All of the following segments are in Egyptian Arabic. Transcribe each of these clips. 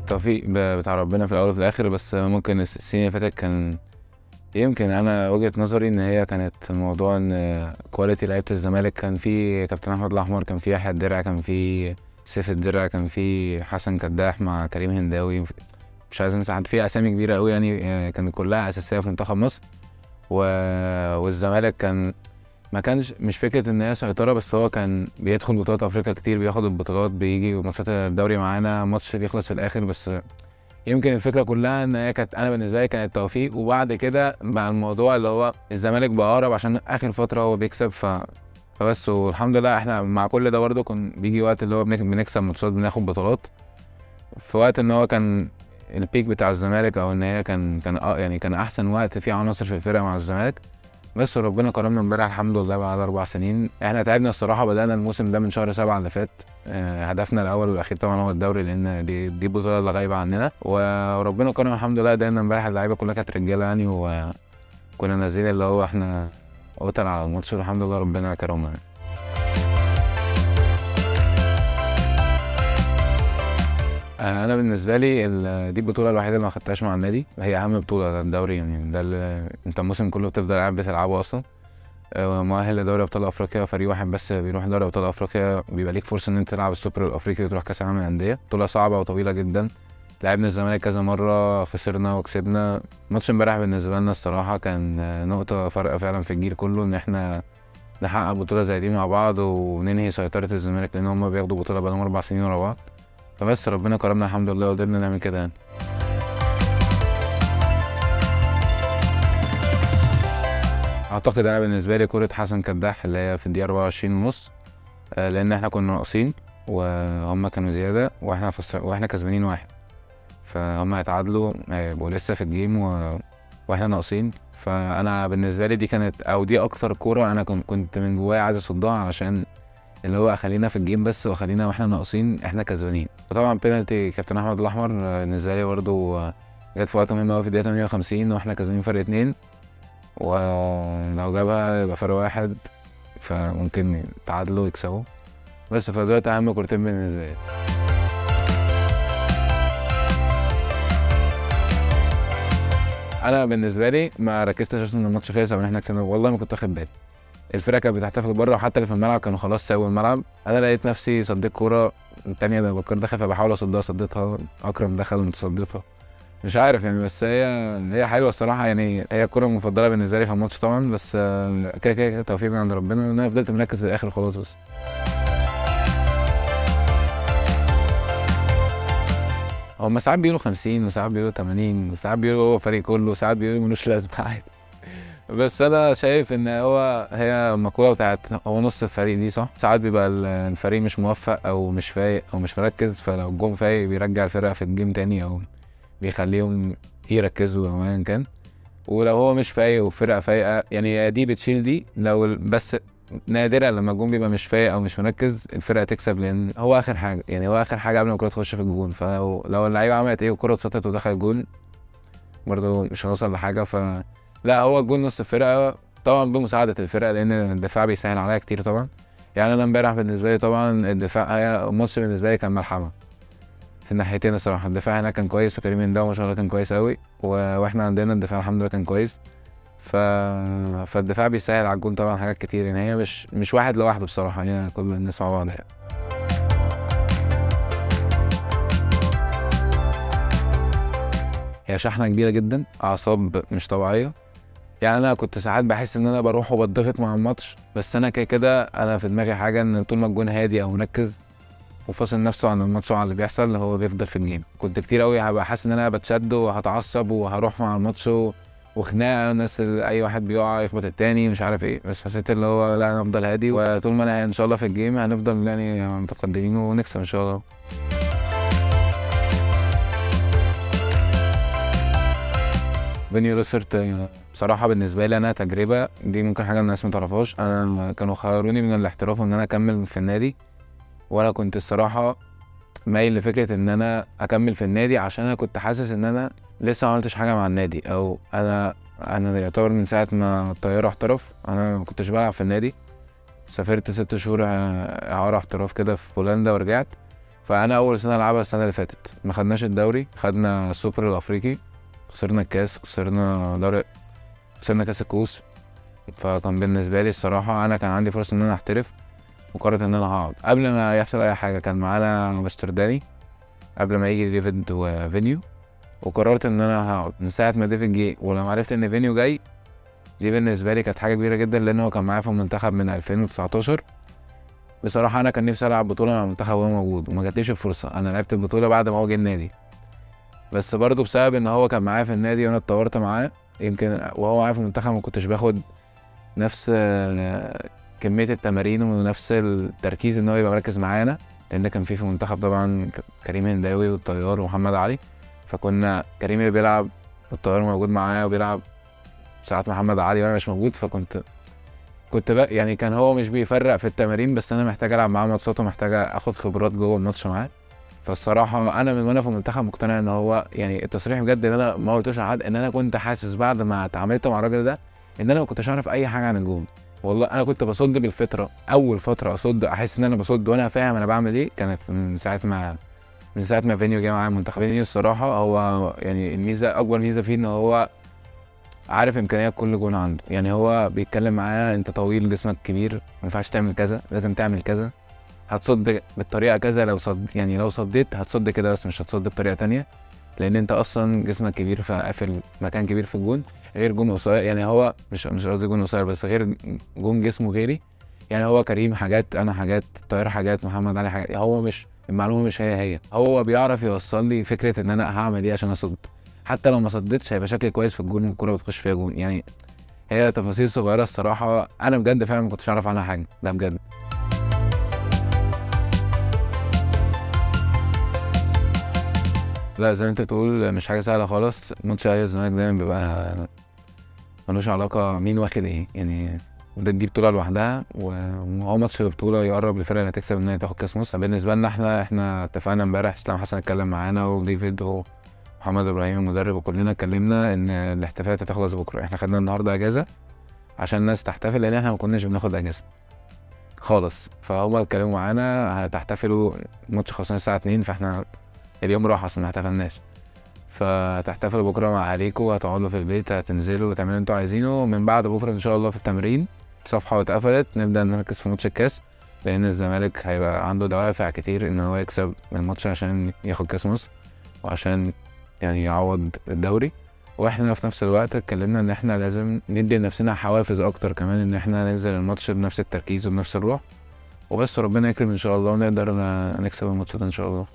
التوفيق ب- بتاع ربنا في الاول وفي الاخر بس ممكن الس- السنين اللي فاتت كان يمكن انا وجهة نظري ان هي كانت الموضوع ان كواليتي لعيبة الزمالك كان في كابتن احمد الاحمر كان في يحيى الدرع كان في سيف الدرع كان في حسن كداح مع كريم هنداوي مش عايز انسى حد في اسامي كبيره قوي يعني آه، كانت كلها اساسيه في منتخب مصر و... والزمالك كان ما كانش مش فكره ان هي سيطره بس هو كان بيدخل بطولات افريقيا كتير بياخد البطولات بيجي ماتشات الدوري معانا ماتش بيخلص في الاخر بس يمكن الفكره كلها ان هي كانت انا بالنسبه لي كانت توفيق وبعد كده بقى الموضوع اللي هو الزمالك بقى اقرب عشان اخر فتره هو بيكسب ف فبس والحمد لله احنا مع كل ده برضه كان بيجي وقت اللي هو بنك- بنكسب ماتشات بناخد بطولات في وقت ان هو كان البيك بتاع الزمالك او ان هي كان كان اه يعني كان احسن وقت فيه عناصر في الفرقه مع الزمالك بس ربنا كرمنا امبارح الحمد لله بعد اربع سنين احنا تعبنا الصراحه بدانا الموسم ده من شهر سبعة اللي فات آه، هدفنا الاول والاخير طبعا هو الدوري لان دي دي البطوله اللي غايبه عننا وربنا كرم الحمد لله دايما امبارح اللعيبه كلها كانت رجاله يعني وكنا نازلين اللي هو احنا قتل على الماتش والحمد لله ربنا كرمنا يعني. آه، انا بالنسبه لي ال- دي البطوله الوحيده اللي ما خدتهاش مع النادي هي اهم بطوله ده الدوري يعني ده اللي انت الموسم كله بتفضل قاعد بتلعبه اصلا آه، مؤهل لدوري ابطال افريقيا فريق واحد بس بيروح دوري ابطال افريقيا بيبقى ليك فرصه ان انت تلعب السوبر الافريقي وتروح كاس العالم للانديه بطوله صعبه وطويله جدا لعبنا الزمالك كذا مره خسرنا وكسبنا ماتش امبارح بالنسبه لنا الصراحه كان آه، نقطه فارقه فعلا في الجيل كله ان احنا نحقق بطوله زي دي مع بعض وننهي سيطره الزمالك لان هم بياخدوا بطوله بقالهم اربع سنين ورا بعض فبس ربنا كرمنا الحمد لله وقدرنا نعمل كده يعني اعتقد انا بالنسبه لي كره حسن كداح اللي هي في الدقيقه 24 ونص آه، لان احنا كنا ناقصين وهم كانوا زياده واحنا فصل... واحنا كسبانين واحد فهم هيتعادلوا آه، يبقوا لسه في الجيم و... واحنا ناقصين فانا بالنسبه لي دي كانت او دي اكتر كوره انا كن- كنت من جوايا عايز اصدها علشان اللي هو خلينا في الجيم بس وخلينا واحنا ناقصين احنا كسبانين وطبعا بينالتي كابتن احمد الاحمر آه، بالنسبه لي برضه آه، جت في وقت مهم قوي في الدقيقه 58 واحنا كسبانين فرق اتنين ولو جابها يبقى فرق واحد فممكن يتعادلوا ويكسبوا بس فدول اهم كورتين بالنسبه لي انا بالنسبه لي ما ركزتش عشان الماتش خلص او ان احنا كسبنا والله ما كنت واخد بالي الفرقه كانت بتحتفل بره وحتى اللي في الملعب كانوا خلاص ساووا الملعب انا لقيت نفسي صديت كوره التانية ده بكر دخل فبحاول اصدها صديتها اكرم دخل صديتها مش عارف يعني بس هي هي حلوه الصراحه يعني هي الكوره المفضله بالنسبه لي في الماتش طبعا بس آه، كده كده كده توفيق من عند ربنا انا فضلت مركز للاخر خلاص بس هما ساعات بيقولوا 50 وساعات بيقولوا 80 وساعات بيقولوا هو فريق كله وساعات بيقولوا ملوش لازمه عادي بس انا شايف ان هو هي المقوله بتاعت هو نص الفريق دي صح ساعات بيبقى ال- الفريق مش موفق او مش فايق او مش مركز فلو الجون فايق بيرجع الفرقه في الجيم تاني او بيخليهم يركزوا او ايا كان ولو هو مش فايق والفرقه فايقه يعني دي بتشيل دي لو ال- بس نادرا لما الجون بيبقى مش فايق او مش مركز الفرقه تكسب لان هو اخر حاجه يعني هو اخر حاجه قبل ما الكره تخش في الجون فلو لو اللعيبه عملت ايه والكره اتشطت ودخل الجون برضه مش هنوصل لحاجه ف لا هو الجون نص الفرقه طبعا بمساعده الفرقه لان الدفاع بيسهل عليا كتير طبعا يعني انا امبارح بالنسبه لي طبعا الدفاع هي الماتش بالنسبه لي كان ملحمه في الناحيتين الصراحه الدفاع هناك كان كويس وكريم هنداوي ما شاء الله كان كويس قوي و... واحنا عندنا الدفاع الحمد لله كان كويس ف... فالدفاع بيسهل على الجون طبعا حاجات كتير يعني هي مش مش واحد لوحده بصراحه هي كل الناس مع بعض يعني. هي شحنه كبيره جدا اعصاب مش طبيعيه يعني انا كنت ساعات بحس ان انا بروح وبتضغط مع الماتش بس انا كده كده انا في دماغي حاجه ان طول ما الجون هادي او مركز وفاصل نفسه عن الماتش وعن اللي بيحصل هو بيفضل في الجيم كنت كتير قوي هبقى حاسس ان انا بتشد وهتعصب وهروح مع الماتش و- وخناقه الناس اي واحد بيقع يخبط التاني مش عارف ايه بس حسيت اللي هو لا انا افضل هادي وطول ما انا ان شاء الله في الجيم هنفضل يعني متقدمين ونكسب ان شاء الله بني روسرت بصراحة بالنسبة لي أنا تجربة دي ممكن حاجة الناس ما تعرفهاش أنا كانوا خيروني من الاحتراف إن أنا أكمل في النادي وأنا كنت الصراحة مايل لفكرة إن أنا أكمل في النادي عشان أنا كنت حاسس إن أنا لسه ما عملتش حاجة مع النادي أو أنا أنا يعتبر من ساعة ما الطيارة احترف أنا ما كنتش بلعب في النادي سافرت ست شهور إعارة احتراف كده في بولندا ورجعت فانا اول سنه العبها السنه اللي فاتت ما خدناش الدوري خدنا السوبر الافريقي خسرنا الكاس خسرنا دوري خسرنا كاس الكؤوس فكان بالنسبه لي الصراحه انا كان عندي فرصه ان انا احترف وقررت ان انا هقعد قبل ما يحصل اي حاجه كان معانا مستر داني قبل ما يجي ديفيد وفينيو وقررت ان انا هقعد من ساعه ما ديفيد جه ولما عرفت ان فينيو جاي دي بالنسبه لي كانت حاجه كبيره جدا لان هو كان معايا في المنتخب من 2019 بصراحه انا كان نفسي العب بطوله مع المنتخب وهو موجود وما جاتليش الفرصه انا لعبت البطوله بعد ما هو جه النادي بس برضه بسبب ان هو كان معايا في النادي وانا اتطورت معاه يمكن وهو معايا في المنتخب ما كنتش باخد نفس آه، كميه التمارين ونفس التركيز ان هو يبقى مركز معانا لان كان في في المنتخب طبعا كريم هنداوي والطيار ومحمد علي فكنا كريم اللي بيلعب والطيار موجود معايا وبيلعب ساعات محمد علي وانا مش موجود فكنت كنت بقى يعني كان هو مش بيفرق في التمارين بس انا محتاج العب معاه ماتشات ومحتاج اخد خبرات جوه الماتش معاه فالصراحه انا من وانا في المنتخب مقتنع ان هو يعني التصريح بجد ان انا ما قلتوش لحد ان انا كنت حاسس بعد ما اتعاملت مع الراجل ده ان انا ما كنتش اعرف اي حاجه عن الجون والله انا كنت بصد بالفطره اول فتره اصد احس ان انا بصد وانا فاهم انا بعمل ايه كانت من ساعه ما من ساعه ما فينيو جه معايا المنتخب فينيو الصراحه هو يعني الميزه اكبر ميزه فيه ان هو عارف امكانيات كل جون عنده يعني هو بيتكلم معايا انت طويل جسمك كبير ما ينفعش تعمل كذا لازم تعمل كذا هتصد بالطريقه كذا لو صد يعني لو صديت هتصد كده بس مش هتصد بطريقه تانية لان انت اصلا جسمك كبير فقافل مكان كبير في الجون غير جون قصير يعني هو مش مش قصدي جون قصير بس غير جون جسمه غيري يعني هو كريم حاجات انا حاجات طاهر حاجات محمد علي حاجات هو مش المعلومه مش هي هي هو بيعرف يوصل لي فكره ان انا هعمل ايه عشان اصد حتى لو ما صدتش هيبقى شكلي كويس في الجون الكوره بتخش فيها جون يعني هي تفاصيل صغيره الصراحه انا بجد فعلا ما كنتش اعرف عنها حاجه ده بجد لا زي ما انت تقول مش حاجه سهله خالص ماتش اهلي الزمالك دايما بيبقى ملوش علاقه مين واخد ايه يعني ده دي بطوله لوحدها وهو ماتش البطوله يقرب للفرقه اللي هتكسب ان هي تاخد كاس مصر بالنسبه لنا احنا احنا اتفقنا امبارح اسلام حسن اتكلم معانا وديفيد ومحمد ابراهيم المدرب وكلنا اتكلمنا ان الاحتفالات هتخلص بكره احنا خدنا النهارده اجازه عشان الناس تحتفل لان احنا ما كناش بناخد اجازه خالص فهم اتكلموا معانا هتحتفلوا الماتش خلصنا الساعه 2 فاحنا اليوم راح اصلا ما احتفلناش فتحتفلوا بكره مع عليكم هتقعدوا في البيت هتنزلوا وتعملوا اللي انتوا عايزينه من بعد بكره ان شاء الله في التمرين صفحه اتقفلت نبدا نركز في ماتش الكاس لان الزمالك هيبقى عنده دوافع كتير ان هو يكسب الماتش عشان ياخد كاس مصر وعشان يعني يعوض الدوري واحنا في نفس الوقت اتكلمنا ان احنا لازم ندي لنفسنا حوافز اكتر كمان ان احنا ننزل الماتش بنفس التركيز وبنفس الروح وبس ربنا يكرم ان شاء الله ونقدر نكسب الماتش ده ان شاء الله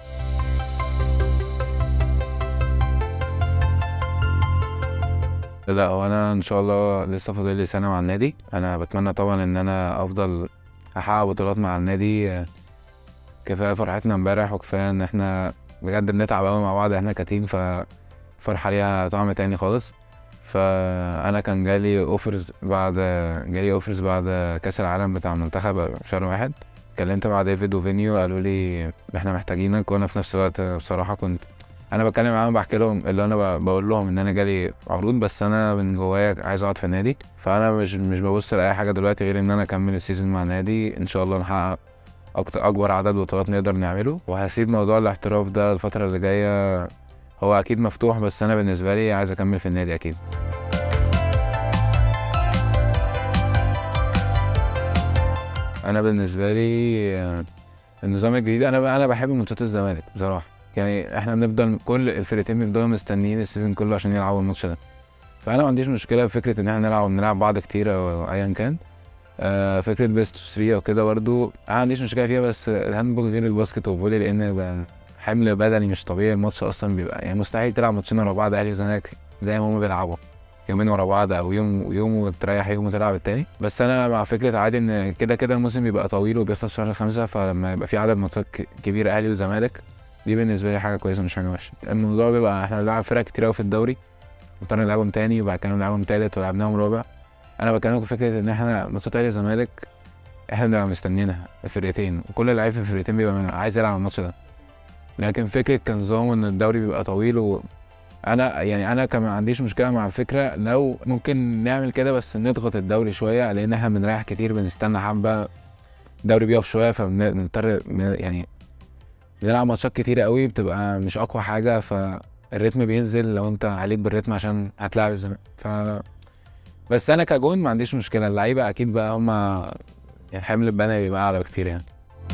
لا هو انا ان شاء الله لسه فاضل لي سنه مع النادي انا بتمنى طبعا ان انا افضل احقق بطولات مع النادي كفايه فرحتنا امبارح وكفايه ان احنا بجد بنتعب قوي مع بعض احنا كتيم ففرحه ليها طعم تاني خالص فانا كان جالي اوفرز بعد جالي اوفرز بعد كاس العالم بتاع المنتخب شهر واحد كلمت مع ديفيد وفينيو قالوا لي احنا محتاجينك وانا في نفس الوقت بصراحه كنت انا بتكلم معاهم بحكي لهم اللي انا بقول لهم ان انا جالي عروض بس انا من جوايا عايز اقعد في النادي فانا مش مش ببص لاي حاجه دلوقتي غير ان انا اكمل السيزون مع النادي ان شاء الله نحقق اكتر اكبر عدد بطولات نقدر نعمله وهسيب موضوع الاحتراف ده الفتره اللي جايه هو اكيد مفتوح بس انا بالنسبه لي عايز اكمل في النادي اكيد انا بالنسبه لي النظام الجديد انا انا بحب ماتشات الزمالك بصراحه يعني احنا بنفضل كل الفرقتين بيفضلوا مستنيين السيزون كله عشان يلعبوا الماتش ده فانا ما عنديش مشكله في فكره ان احنا نلعب نلعب بعض كتير او ايا كان آه فكره بيست 3 او كده برضو انا ما عنديش مشكله فيها بس الهاندبول غير الباسكت والفولي لان حمل بدني مش طبيعي الماتش اصلا بيبقى يعني مستحيل تلعب ماتشين ورا بعض اهلي وزمالك زي ما هم بيلعبوا يومين ورا بعض او يوم يوم وتريح يوم وتلعب التاني بس انا مع فكره عادي ان كده كده الموسم بيبقى طويل وبيخلص شهر خمسة فلما يبقى في عدد ماتشات كبيره اهلي وزمالك دي بالنسبه لي حاجه كويسه مش حاجه وحشه الموضوع بيبقى احنا بنلعب فرق كتير قوي في الدوري واضطرينا نلعبهم تاني وبعد كده نلعبهم تالت ولعبناهم رابع انا بكلمك في فكره ان احنا ماتشات اهلي وزمالك احنا بنبقى مستنيينها الفرقتين وكل لعيب في الفرقتين بيبقى عايز يلعب الماتش ده لكن فكره كنظام ان الدوري بيبقى طويل و انا يعني انا كمان ما عنديش مشكله مع الفكره لو ممكن نعمل كده بس نضغط الدوري شويه لان احنا بنريح كتير بنستنى حبه الدوري بيقف شويه فبنضطر يعني بنلعب ماتشات كتير قوي بتبقى مش اقوى حاجه فالريتم بينزل لو انت عليك بالريتم عشان هتلاعب الزمالك ف بس انا كجون ما عنديش مشكله اللعيبه اكيد بقى هما يعني حمل البنا بيبقى اعلى بكتير يعني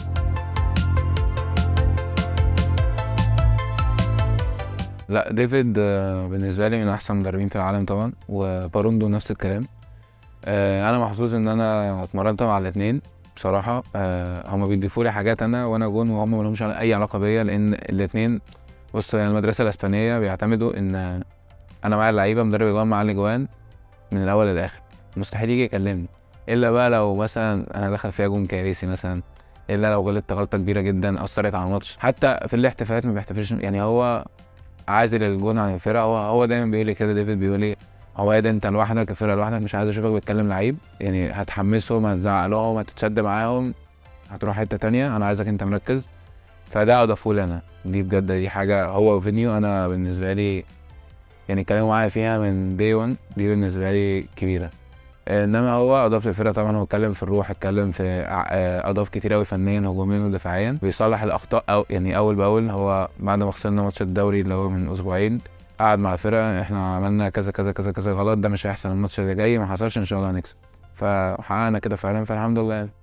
لا ديفيد آه، بالنسبه لي من احسن المدربين في العالم طبعا وباروندو نفس الكلام آه، انا محظوظ ان انا اتمرنت مع الاثنين بصراحه آه، هما بيضيفوا لي حاجات انا وانا جون وهم ما لهمش اي علاقه بيا لان الاثنين بص يعني المدرسه الاسبانيه بيعتمدوا ان انا معايا اللعيبه مدرب اجوان معاه الاجوان من الاول للاخر مستحيل يجي يكلمني الا بقى لو مثلا انا دخل فيها جون كارثي مثلا الا لو غلطت غلطه كبيره جدا اثرت على الماتش حتى في الاحتفالات ما بيحتفلش يعني هو عازل الجون عن الفرقه هو هو دايما بيقول لي كده ديفيد بيقول لي هو ايه ده انت لوحدك الفرقه لوحدك مش عايز اشوفك بتكلم لعيب يعني هتحمسهم هتزعق لهم هتتشد معاهم هتروح حته تانية انا عايزك انت مركز فده اضافه لي انا دي بجد دي حاجه هو وفينيو انا بالنسبه لي يعني كلامه معايا فيها من دي 1 دي بالنسبه لي كبيره انما هو اضاف للفرقه طبعا هو اتكلم في الروح اتكلم في ع- آه، اضاف كتير قوي فنيا هجوميا ودفاعيا بيصلح الاخطاء أو يعني اول باول هو بعد ما خسرنا ماتش الدوري اللي هو من اسبوعين قعد مع الفرقه احنا عملنا كذا كذا كذا كذا غلط ده مش هيحصل الماتش اللي جاي ما حصلش ان شاء الله هنكسب فحققنا كده فعلا فالحمد لله يعني.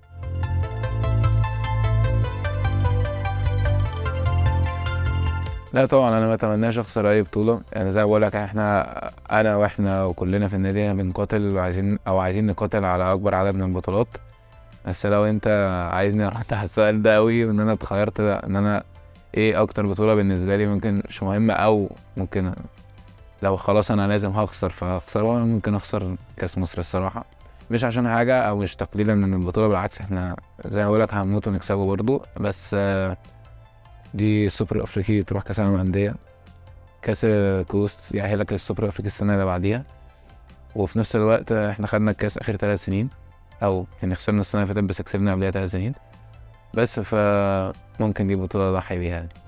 لا طبعا انا ما اتمناش اخسر اي بطوله يعني زي ما بقول لك احنا انا واحنا وكلنا في النادي بنقاتل وعايزين او عايزين نقاتل على اكبر عدد من البطولات بس لو انت عايزني ارد على السؤال ده قوي وان انا اتخيرت ان انا ايه اكتر بطوله بالنسبه لي ممكن مش مهمه او ممكن لو خلاص انا لازم هخسر فهخسرها ممكن اخسر كاس مصر الصراحه مش عشان حاجه او مش تقليلا من البطوله بالعكس احنا زي ما بقول لك هنموت ونكسبه برضو بس آه، دي السوبر الافريقي تروح كاس العالم للانديه كاس كوست يأهلك للسوبر الافريقي السنه اللي بعديها وفي نفس الوقت احنا خدنا الكاس اخر ثلاث سنين او يعني خسرنا السنه اللي فاتت بس كسبنا قبلها ثلاث سنين بس فممكن دي بطوله اضحي بيها يعني